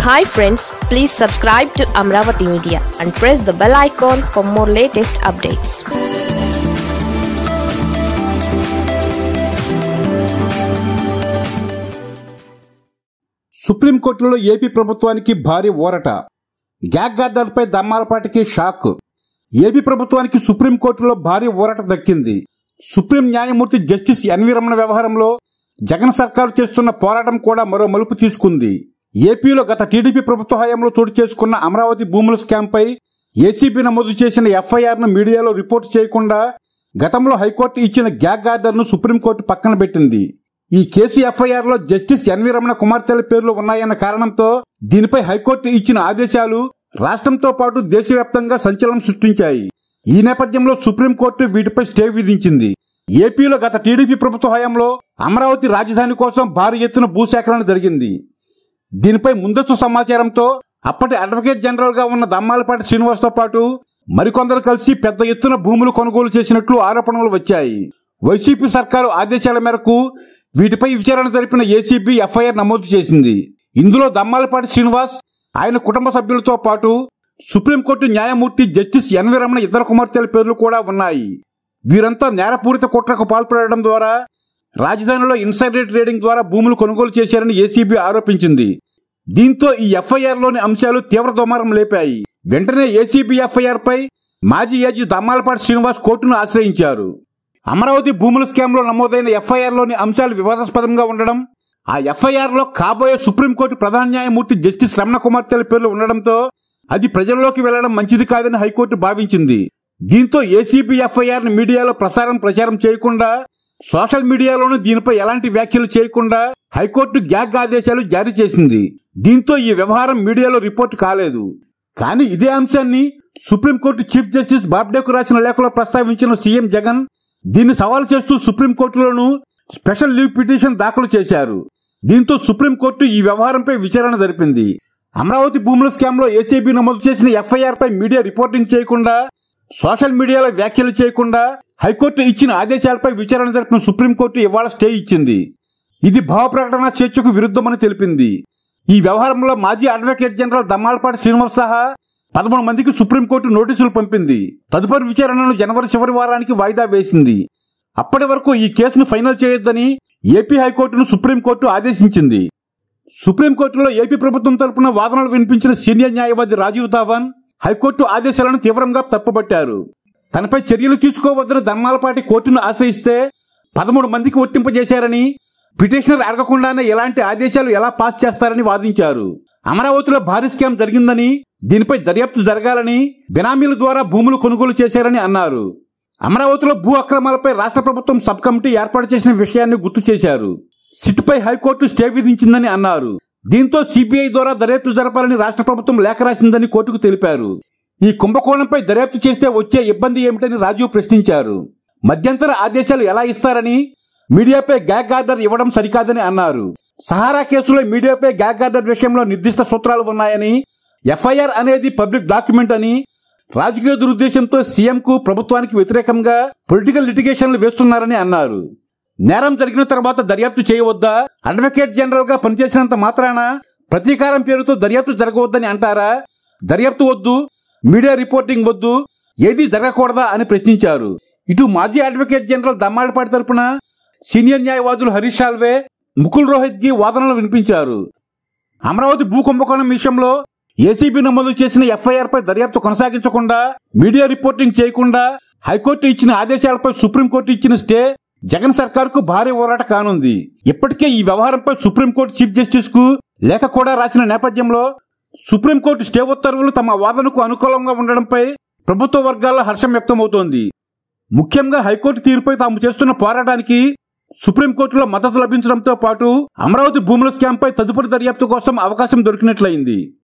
hi friends please subscribe to Amaravati media and press the bell icon for more latest updates సుప్రీంకోర్టులో AP ప్రభుత్వానికి భారీ ఊరట gag గార్డర్పై దమ్మాలపాటికి షాక్ ఏపీ ప్రభుత్వానికి సుప్రీంకోర్టులో భారీ ఊరట దక్కింది సుప్రీం న్యాయమూర్తి జస్టిస్ ఎన్వి రమణ వ్యవహారంలో జగన్ సర్కారు చేస్తున్న పోరాటం కూడా మరో మలుపు తీసుకుంది ఏపీలో గత టీడీపీ ప్రభుత్వ హయాంలో చోటు చేసుకున్న అమరావతి భూముల స్కామ్పై ఏసీబీ నమోదు చేసిన ఎఫ్ఐఆర్ను మీడియాలో రిపోర్ట్ చేయకుండా గతంలో హైకోర్టు ఇచ్చిన గ్యాగ్ ఆర్డర్ను సుప్రీంకోర్టు పక్కన పెట్టింది ఈ కేసు ఎఫ్ఐఆర్లో జస్టిస్ ఎన్వి రమణ కుమార్తెల పేర్లు ఉన్నాయన్న కారణంతో దీనిపై హైకోర్టు ఇచ్చిన ఆదేశాలు రాష్ట్రంతో పాటు దేశవ్యాప్తంగా సంచలనం సృష్టించాయి ఈ నేపథ్యంలో సుప్రీంకోర్టు వీటిపై స్టే విధించింది ఏపీలో గత టీడీపీ ప్రభుత్వ హయాంలో అమరావతి రాజధాని కోసం భారీ ఎత్తున భూసేకరణ జరిగింది దీనిపై ముందస్తు సమాచారంతో అప్పటి అడ్వకేట్ జనరల్ గా ఉన్న దమ్మాలపాటి శ్రీనివాస్తో పాటు మరికొందరు కలిసి పెద్ద ఎత్తున భూములు కొనుగోలు చేసినట్లు ఆరోపణలు వచ్చాయి వైసీపీ సర్కారు ఆదేశాల మేరకు వీటిపై విచారణ జరిపిన ఏసీబీ ఎఫ్ఐఆర్ నమోదు చేసింది ఇందులో దమ్మాలపాటి శ్రీనివాస్ ఆయన కుటుంబ సభ్యులతో పాటు సుప్రీంకోర్టు న్యాయమూర్తి జస్టిస్ ఎన్వి రమణ ఇద్దరు కుమార్తెల పేర్లు కూడా ఉన్నాయి వీరంతా నేరపూరిత కుట్రకు పాల్పడడం ద్వారా రాజధానిలో ఇన్సైడర్ ట్రేడింగ్ ద్వారా భూములు కొనుగోలు చేశారని ఏసీబీ ఆరోపించింది దీంతో ఈ ఎఫ్ఐఆర్లోని అంశాలు తీవ్ర దుమారం లేపాయి వెంటనే ఏసీబీ ఎఫ్ఐఆర్ పై మాజీ ఏజీ దమ్మాలపాటి శ్రీనివాస్ కోర్టును ఆశ్రయించారు అమరావతి భూముల స్కామ్లో నమోదైన ఎఫ్ఐఆర్లోని అంశాలు వివాదాస్పదంగా ఉండడం ఆ ఎఫ్ఐఆర్లో కాబోయే సుప్రీంకోర్టు ప్రధాన న్యాయమూర్తి జస్టిస్ రమణ కుమార్తెల పేర్లు ఉండడంతో అది ప్రజల్లోకి వెళ్లడం మంచిది కాదని హైకోర్టు భావించింది దీంతో ఏసీబీ ఎఫ్ఐఆర్ మీడియాలో ప్రసారం ప్రచారం చేయకుండా సోషల్ మీడియాలోనూ దీనిపై ఎలాంటి వ్యాఖ్యలు చేయకుండా హైకోర్టు గ్యాగ్ ఆదేశాలు జారీ చేసింది దీంతో ఈ వ్యవహారం మీడియాలో రిపోర్ట్ కాలేదు కానీ ఇదే అంశాన్ని సుప్రీంకోర్టు చీఫ్ జస్టిస్ బాబ్డేకు రాసిన లేఖలో ప్రస్తావించిన సీఎం జగన్ దీన్ని సవాల్ చేస్తూ సుప్రీంకోర్టులోనూ స్పెషల్ లీవ్ పిటిషన్ దాఖలు చేశారు దీంతో సుప్రీంకోర్టు ఈ వ్యవహారంపై విచారణ జరిపింది అమరావతి భూముల స్కామ్లో ఏసీబీ నమోదు చేసిన ఎఫ్ఐఆర్ పై మీడియా రిపోర్టింగ్ చేయకుండా సోషల్ మీడియాలో వ్యాఖ్యలు చేయకుండా హైకోర్టు ఇచ్చిన ఆదేశాలపై విచారణ జరిపిన సుప్రీంకోర్టు ఇవాళ స్టే ఇచ్చింది ఇది భావ ప్రకటన స్వేచ్ఛకు విరుద్ధమని తెలిపింది ఈ వ్యవహారంలో మాజీ అడ్వకేట్ జనరల్ దమ్మాలపాటి శ్రీనివాస్ సహా పదమూడు మందికి సుప్రీంకోర్టు నోటీసులు పంపింది తదుపరి విచారణను జనవరి చివరి వారానికి వాయిదా వేసింది అప్పటి వరకు ఈ కేసును ఫైనల్ చేయొద్దని ఏపీ హైకోర్టును సుప్రీంకోర్టు ఆదేశించింది సుప్రీంకోర్టులో ఏపీ ప్రభుత్వం తరపున వాదనలు వినిపించిన సీనియర్ న్యాయవాది రాజీవ్ ధావన్ హైకోర్టు ఆదేశాలను తీవ్రంగా తప్పుపట్టారు తనపై చర్యలు తీసుకోవద్దని దమ్మాలపాటి కోర్టును ఆశ్రయిస్తే పదమూడు మందికి వర్తింపజేశారని పిటిషనర్ అడగకుండానే ఎలాంటి ఆదేశాలు ఎలా పాస్ చేస్తారని వాదించారు అమరావతిలో భారీ స్కామ్ జరిగిందని దీనిపై దర్యాప్తు జరగాలని బినామీల ద్వారా భూములు కొనుగోలు చేశారని అన్నారు అమరావతిలో భూ అక్రమాలపై రాష్ట్ర ప్రభుత్వం సబ్ కమిటీ ఏర్పాటు చేసిన విషయాన్ని గుర్తు చేశారు సిట్పై హైకోర్టు స్టే విధించిందని అన్నారు దీంతో సిబిఐ ద్వారా దర్యాప్తు జరపాలని రాష్ట్ర ప్రభుత్వం లేఖ రాసిందని కోర్టుకు తెలిపారు ఈ కుంభకోణంపై దర్యాప్తు చేస్తే వచ్చే ఇబ్బంది ఏమిటని రాజు ప్రశ్నించారు మధ్యంతర ఆదేశాలు ఎలా ఇస్తారని మీడియాపై గ్యాగ్ ఆర్డర్ ఇవ్వడం సరికాదని అన్నారు సహారా కేసులో మీడియాపై గ్యాగ్ ఆర్డర్ విషయంలో నిర్దిష్ట సూత్రాలు ఉన్నాయని ఎఫ్ఐఆర్ అనేది పబ్లిక్ డాక్యుమెంట్ అని రాజకీయ దురుద్దేశంతో సీఎంకు ప్రభుత్వానికి వ్యతిరేకంగా పొలిటికల్ లిటిగేషన్లు వేస్తున్నారని అన్నారు నేరం జరిగిన తర్వాత దర్యాప్తు చేయవద్దా అడ్వకేట్ జనరల్ గా పనిచేసినంత మాత్రాన ప్రతీకారం పేరుతో దర్యాప్తు జరగవద్దని అంటారా దర్యాప్తు వద్దు మీడియా రిపోర్టింగ్ వద్దు ఏది జరగకూడదా అని ప్రశ్నించారు ఇటు మాజీ అడ్వకేట్ జనరల్ దమ్మాడిపాటి తరపున సీనియర్ న్యాయవాదులు హరీష్ సాల్వే ముకుల్ రోహిత్కి వాదనలు వినిపించారు అమరావతి భూ కుంభకోణం విషయంలో ఏసీబీ నమోదు చేసిన ఎఫ్ఐఆర్ పై దర్యాప్తు కొనసాగించకుండా మీడియా రిపోర్టింగ్ చేయకుండా హైకోర్టు ఇచ్చిన ఆదేశాలపై సుప్రీంకోర్టు ఇచ్చిన స్టే జగన్ సర్కార్కు భారీ పోరాట కానుంది ఇప్పటికే ఈ వ్యవహారంపై సుప్రీంకోర్టు చీఫ్ జస్టిస్ కు లేఖ కూడా రాసిన నేపథ్యంలో సుప్రీంకోర్టు స్టే ఉత్తర్వులు తమ వాదనకు అనుకూలంగా ఉండడంపై ప్రభుత్వ వర్గాల్లో హర్షం వ్యక్తమవుతోంది ముఖ్యంగా హైకోర్టు తీరుపై తాము చేస్తున్న పోరాటానికి సుప్రీంకోర్టులో మద్దతు లభించడంతో పాటు అమరావతి భూముల స్కామ్పై తదుపరి దర్యాప్తు కోసం అవకాశం దొరికినట్లయింది